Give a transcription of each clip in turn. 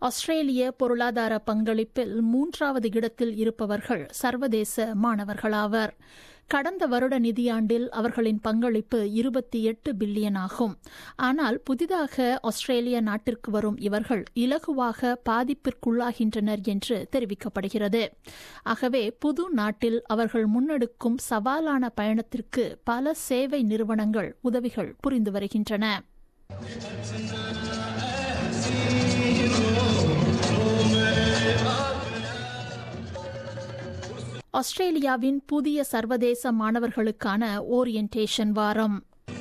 ஆஸ்திரேலிய பொருளாதார பங்களிப்பில் மூன்றாவது இடத்தில் இருப்பவர்கள் சர்வதேச மாணவர்களாவர் கடந்த வருட நிதியாண்டில் அவர்களின் பங்களிப்பு இருபத்தி எட்டு பில்லியன் ஆகும் ஆனால் புதிதாக ஆஸ்திரேலிய நாட்டிற்கு வரும் இவர்கள் இலகுவாக பாதிப்பிற்குள்ளாகின்றனர் என்று தெரிவிக்கப்படுகிறது ஆகவே புது நாட்டில் அவர்கள் முன்னெடுக்கும் சவாலான பயணத்திற்கு பல சேவை நிறுவனங்கள் உதவிகள் புரிந்து வருகின்றன ஆஸ்திரேலியாவின் புதிய சர்வதேச மாணவர்களுக்கான ஓரியன்டேஷன் வாரம்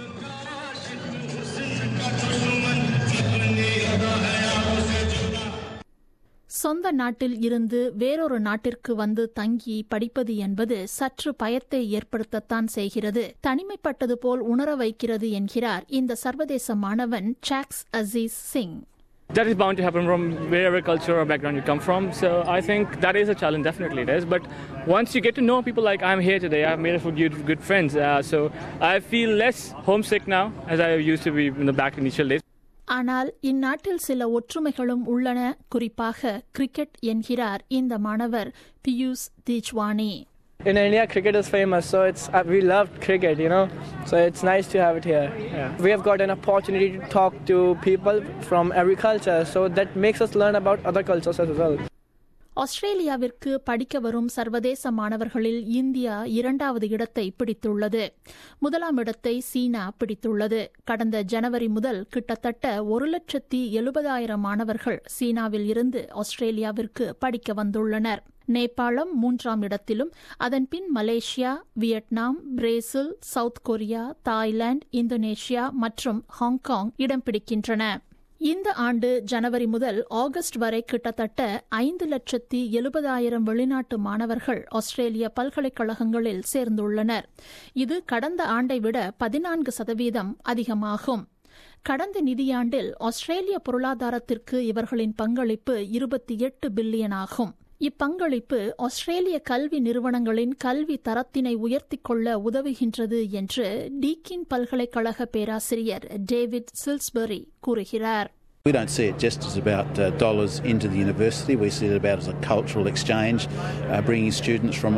சொந்த நாட்டில் இருந்து வேறொரு நாட்டிற்கு வந்து தங்கி படிப்பது என்பது சற்று பயத்தை ஏற்படுத்தத்தான் செய்கிறது தனிமைப்பட்டது போல் உணர வைக்கிறது என்கிறார் இந்த சர்வதேச மாணவன் சாக்ஸ் Aziz Singh That is bound to happen from wherever culture or background you come from. So I think that is a challenge, definitely it is. But once you get to know people like I'm here today, I've made a few good, good friends. Uh, so I feel less homesick now as I used to be in the back initial days. ஆனால் இந்நாட்டில் சில ஒற்றுமைகளும் உள்ளன குறிப்பாக cricket என்கிறார் இந்த மாணவர் Piyush தீஜ்வானி In India, cricket is famous, so it's uh, we love cricket, you know. So it's nice to have it here. Yeah. We have got an opportunity to talk to people from every culture, so that makes us learn about other cultures as well. ஆஸ்திரேலியாவிற்கு படிக்க வரும் சர்வதேச மாணவர்களில் India இரண்டாவது இடத்தை பிடித்துள்ளது முதலாம் இடத்தை சீனா பிடித்துள்ளது கடந்த ஜனவரி முதல் கிட்டத்தட்ட ஒரு லட்சத்தி எழுபதாயிரம் மாணவர்கள் சீனாவில் இருந்து ஆஸ்திரேலியாவிற்கு படிக்க வந்துள்ளனர் நேபாளம் மூன்றாம் இடத்திலும் அதன் பின் Malaysia Vietnam Brazil South Korea Thailand Indonesia மற்றும் ஹாங்காங் இடம் பிடிக்கின்றன இந்த ஆண்டு ஜனவரி முதல் ஆகஸ்ட் வரை கிட்டத்தட்ட ஐந்து லட்சத்தி எழுபதாயிரம் வெளிநாட்டு மாணவர்கள் ஆஸ்திரேலிய பல்கலைக்கழகங்களில் சேர்ந்துள்ளனர் இது கடந்த ஆண்டை விட பதினான்கு சதவீதம் அதிகமாகும் கடந்த நிதியாண்டில் ஆஸ்திரேலிய பொருளாதாரத்திற்கு இவர்களின் பங்களிப்பு இருபத்தி எட்டு பில்லியன் ஆகும் இப்பங்களிப்பு ஆஸ்திரேலிய கல்வி நிறுவனங்களின் கல்வி தரத்தினை உயர்த்திக் கொள்ள உதவுகின்றது என்று டீக்கின் பல்கலைக்கழக பேராசிரியர் டேவிட் சில்ஸ்பரி கூறுகிறார் We don't see it just as about uh, dollars into the university. We see it about as a cultural exchange, uh, bringing students from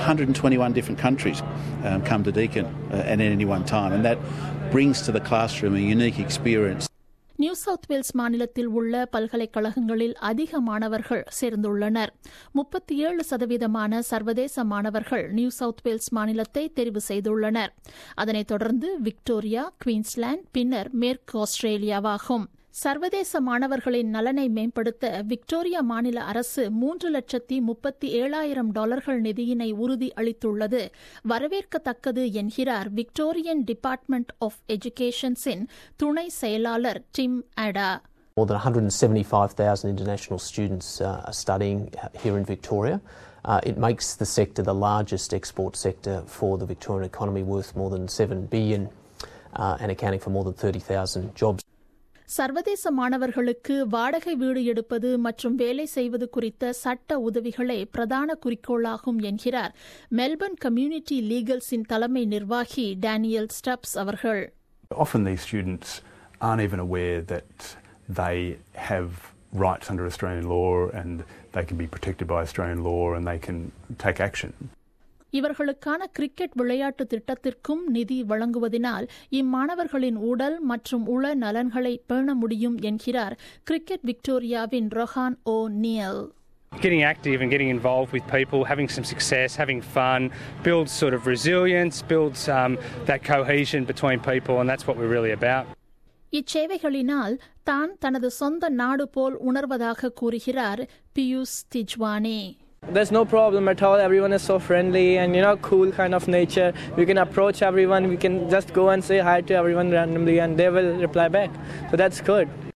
121 different countries um, come to Deakin uh, at any one time, and that brings to the classroom a unique experience. New South Wales மாநிலத்தில் உள்ள பல்கலைக்கழகங்களில் அதிக மாணவர்கள் சேர்ந்துள்ளனர் முப்பத்தி ஏழு சதவீதமான சர்வதேச மாணவர்கள் நியூ சவுத் வேல்ஸ் மாநிலத்தை தெரிவு செய்துள்ளனர் அதனைத் தொடர்ந்து விக்டோரியா குயின்ஸ்லாந்து பின்னர் மேற்கு ஆஸ்திரேலியாவாகும் சர்வதேச மாணவர்களின் நலனை மேம்படுத்த விக்டோரியா மாநில அரசு மூன்று லட்சத்தி முப்பத்தி ஏழாயிரம் டாலர்கள் நிதியினை உறுதி அளித்துள்ளது வரவேற்கத்தக்கது என்கிறார் விக்டோரியன் டிபார்ட்மெண்ட் ஆஃப் எஜுகேஷன்ஸின் துணை செயலாளர் டிம் அடா More than 175,000 international students uh, are studying here in Victoria. Uh, it makes the sector the largest export sector for the Victorian economy, worth more than 7 billion uh, and accounting for more than 30,000 jobs. சர்வதேச மாணவர்களுக்கு வாடகை வீடு எடுப்பது மற்றும் வேலை செய்வது குறித்த சட்ட உதவிகளே பிரதான குறிக்கோளாகும் என்கிறார் மெல்பர்ன் கம்யூனிட்டி லீகல்ஸின் தலைமை நிர்வாகி டேனியல் ஸ்டப்ஸ் அவர்கள் Often these students aren't even aware that they have rights under Australian law and they can be protected by Australian law and they can take action. இவர்களுக்கான கிரிக்கெட் விளையாட்டு திட்டத்திற்கும் நிதி வழங்குவதனால் இம்மாணவர்களின் உடல் மற்றும் உள நலன்களை பேண முடியும் என்கிறார் கிரிக்கெட் விக்டோரியாவின் Rohan O'Neill Getting active and getting involved with people, having some success, having fun, builds sort of resilience, builds um, that cohesion between people, and that's what we're really about. இச்சேவைகளினால் தான் தனது சொந்த நாடு போல் உணர்வதாக கூறுகிறார் Piyush திஜ்வானே There's no problem at all. Everyone is so friendly and you know cool kind of nature. We can approach everyone. We can just go and say hi to everyone randomly, and they will reply back. So that's good.